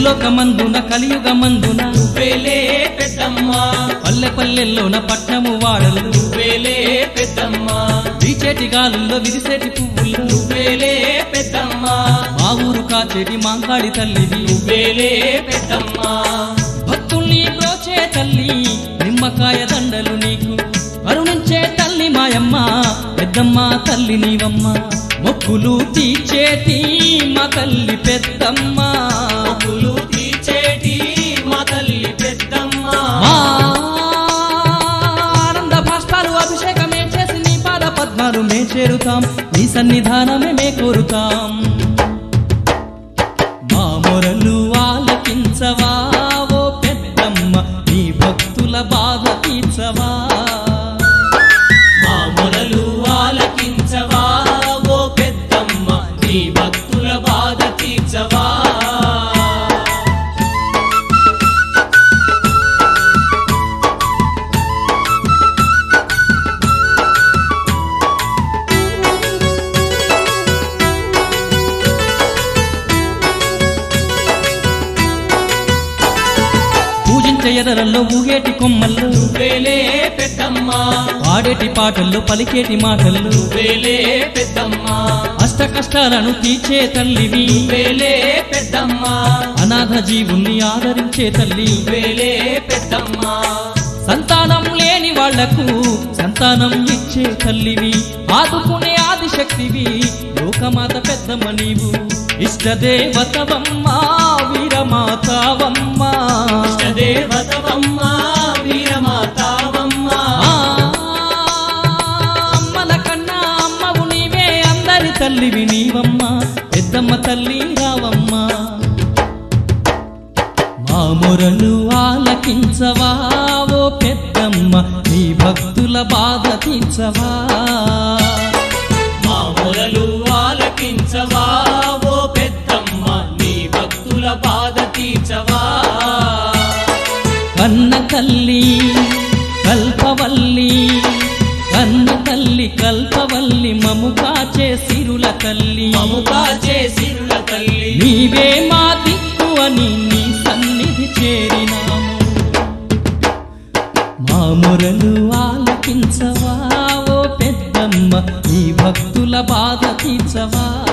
భూలోకమందున కలియుగమందున నువ్వేలే పెద్దమ్మ పల్లె పల్లెల్లోన పట్నము వాడలు నువ్వేలే పెద్దమ్మ వీచేటి గాలుల్లో విరిసేటి పువ్వుల్లో నువ్వేలే పెద్దమ్మ మా ఊరు కాచేటి మాంకాడి తల్లివి నువ్వేలే పెద్దమ్మ భక్తుల్ని బ్రోచే తల్లి నిమ్మకాయ దండలు నీకు కరుణించే తల్లి మాయమ్మ పెద్దమ్మ తల్లి నీవమ్మ మొక్కులు తీర్చేటి మా తల్లి పెద్దమ్మ మొక్కులు తీర్చేటి మా తల్లి పెద్దమ్మ మా ఆనంద భాష్పాలు అభిషేకమే చేసి నీ పాద పద్మాలు మే చేరుతాం నీ సన్నిధానమే మే కోరుతాం మా మొరలు ఆలకించవా ఓ పెద్దమ్మ నీ భక్తుల బాధ తీర్చవా మా మొరలు ఆలకించవా ఓ పెద్దమ్మ నీ భక్తుల బాధ తీర్చవా పూజించే ఎదరల్లో ఊగేటి కొమ్మల్లో నువ్వేలే పెద్దమ్మ పాడేటి పాటల్లో పలికేటి మాటల్లో నువ్వేలే పెద్దమ్మ అష్ట కష్టాలను తీర్చే తల్లివి నువ్వేలే పెద్దమ్మ అనాథ జీవుల్ని ఆదరించే తల్లి నువ్వేలే పెద్దమ్మ సంతానం లేని వాళ్లకు సంతానం ఇచ్చే తల్లివి ఆదుకునే ఆదిశక్తివి లోకమాత పెద్దమ్మ నీవు ఇష్టదేవతవమ్మ వీరమాతావమ్మ దేవతవమ్మ వీరమాతావమ్మ ఆ, అమ్మల కన్నా అమ్మవు నీవే అందరి తల్లివి నీవమ్మ పెద్దమ్మ తల్లి రావమ్మ మా మొరలు ఆలకించవా ఓ పెద్దమ్మ నీ భక్తుల బాధ తీర్చవా మా మొరలు ఆలకించవా ఓ పెద్దమ్మ నీ భక్తుల బాధ తీర్చవా కన్న తల్లి కల్పవల్లి కన్న తల్లి కల్పవల్లి మము కాచే సిరుల తల్లి మము కాచే సిరుల తల్లి నీవే మా దిక్కు అని నీ సన్నిధి చేరినాము మా మొరలు ఆలకించవా ఓ పెద్దమ్మ నీ భక్తుల బాధ తీర్చవా